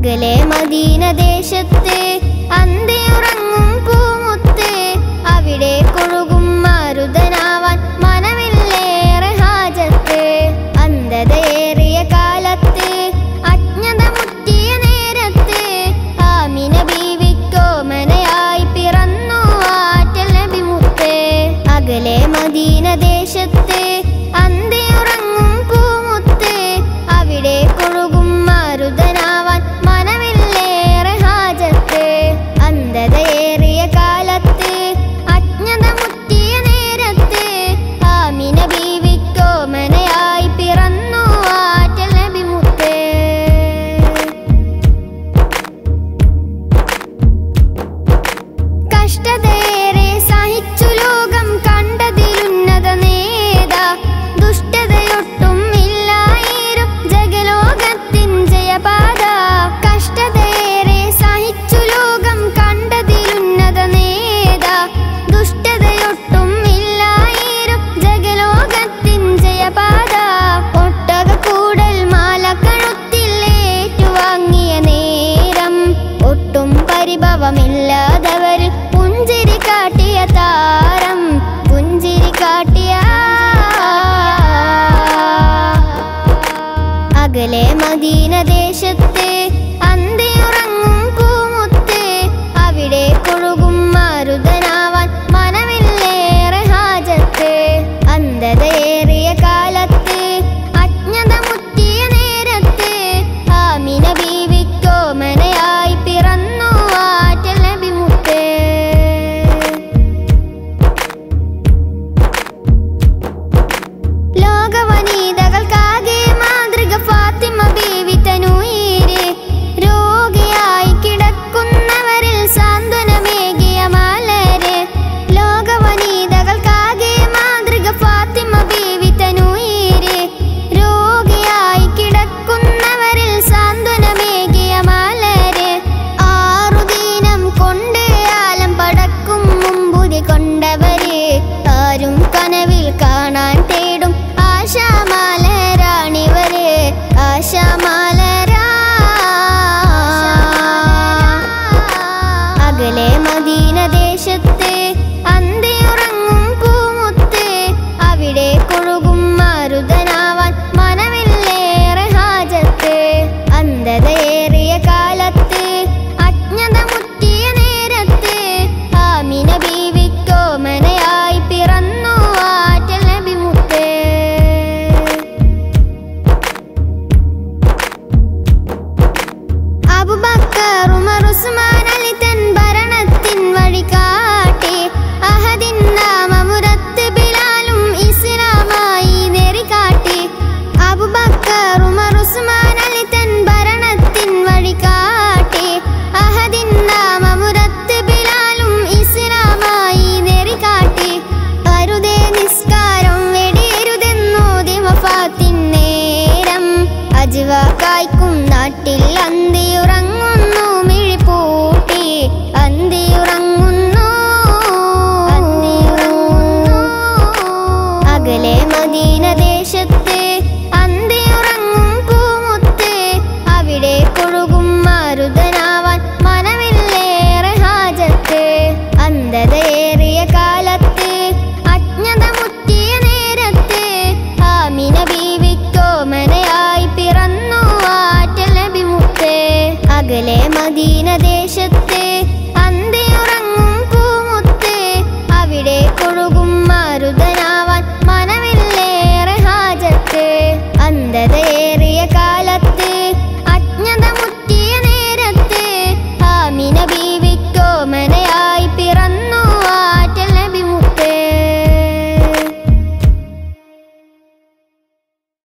അകലെ മദീന ദേശത്ത് അന്തിയുറങ്ങും പൂമുത്ത് അവിടെ കൊഴുകും മാരുതനാവാൻ മനമില്ലേറെ ഹാജത്ത് അന്ധതയേറിയ കാലത്ത് അജ്ഞത മുറ്റിയ നേരത്ത് ആമിന ബീവിക്കോ മനയായി പിറന്നു ആറ്റൽ നബിമുത്ത് അകലെ മദീന ദേശത്ത് അന്തിയുറങ്ങും പൂമുത്ത് അവിടെ കൊഴുകും മാരുതനാവാൻ മനമില്ലേറെ ഹാജത്ത് അന്ധതയേറിയ കാലത്ത് അജ്ഞത മുറ്റിയ നേരത്ത് ആമിന ബീവിക്കോ മനയായി പിറന്നു ആറ്റൽ നബിമുത്ത് കഷ്ടതയേറെ സഹിച്ചു ലോകം കണ്ടതിലുന്നത നേത ദുഷ്ടതയൊട്ടും ഇല്ലായിരും ജഗലോകത്തിൻ ജയപാത കഷ്ടതയേറെ സഹിച്ചു ലോകം കണ്ടതിലുന്നത നേത ദുഷ്ടതയൊട്ടും ഇല്ലായിരും ജഗലോകത്തിൻ ജയപാത ഒട്ടക കൂടൽ മാല കഴുത്തിൽ ഏറ്റുവാങ്ങിയ നേരം ഒട്ടും പരിഭവമില്ലാതവരിൽ പുഞ്ചിരി കാട്ടിയ താരം പുഞ്ചിരി കാട്ടിയ അകലെ മദീന ദേശത്ത് അന്തിയുറങ്ങും പൂമുത്ത് അവിടെ കൊഴുകും മാരുതനാവാൻ മനമില്ലേറെ ഹാജത്ത് അന്ധതയേറിയ കാലത്ത് അജ്ഞത മുറ്റിയ നേരത്ത് ആമിന ബീവിക്കോ മനയായി പിറന്നു ആറ്റൽ നബിമുത്ത് ലോകവനീതകൾക്കാകെ മാതൃക ഫാത്തിമ ബീവി തനൂയിര് രോഗിയായി കിടക്കുന്നവരിൽ സാന്ത്വനമേകിയ മലര് ലോകവനീതകൾക്കാകെ മാതൃക ഫാത്തിമ ബീവി തനൂയിര് രോഗിയായി കിടക്കുന്നവരിൽ സാന്ത്വനമേകിയ മലര് ആറുദീനം കൊണ്ട് ആലം പടക്കും മുമ്പുതി കൊണ്ടവര് ആരും കനവിൽ കാണാൻ തേടും ആശാമാലരാണിവര് ആശാമാലരാ അകലെ മദീന ദേശത്ത് അന്തിയുറങ്ങും പൂമുത്ത് അവിടെ കൊഴുകും മാരുതനാവാൻ മനമില്ലേറെ ഹാജത്ത് അന്ധതയേറിയ കാലത്ത് അജ്ഞത മുറ്റിയ നേരത്ത് ആമിന ബീവിക്കോ മനയായി പിറന്നു ആറ്റൽ നബിമുത്ത് അബുബക്കർ ഉമർ ഉസ്മാൻ അലി തൻ ഭരണത്തിൻ വഴി കാട്ടി അഹദിൻ നാമമുരത്ത് ബിലാലും ഇസ്ലാമായി നെറി കാട്ടി അബുബക്കർ ഉമർ ഉസ്മാൻ അലി തൻ ഭരണത്തിൻ വഴി കാട്ടി അഹദിൻ നാമമുരത്ത് ബിലാലും ഇസ്ലാമായി നെറി കാട്ടി അരുതേ നിസ്കാരം വെടിയരുതെന്നോതി വഫാത്തിൻ നേരം അജ്വ കായ്ക്കും നാട്ടിൽ അന്തിയുറങ്ങുന്നു മിഴിപ്പൂട്ടി അന്തിയുറങ്ങുന്നു അന്തിയുറങ്ങുന്നു അകലെ മദീന ദേശത്ത് അന്തിയുറങ്ങും പൂമുത്ത് അവിടെ കൊഴുകും മാരുതനാവാൻ മനമില്ലേറെ ഹാജത്ത് അന്ധതയേറിയ കാലത്ത് അജ്ഞത മുറ്റിയ നേരത്ത് ആമിന ബീവിക്കോ മനയായി പിറന്നു ആറ്റൽ നബിമുത്ത് അകലെ മദീന ദേശത്ത്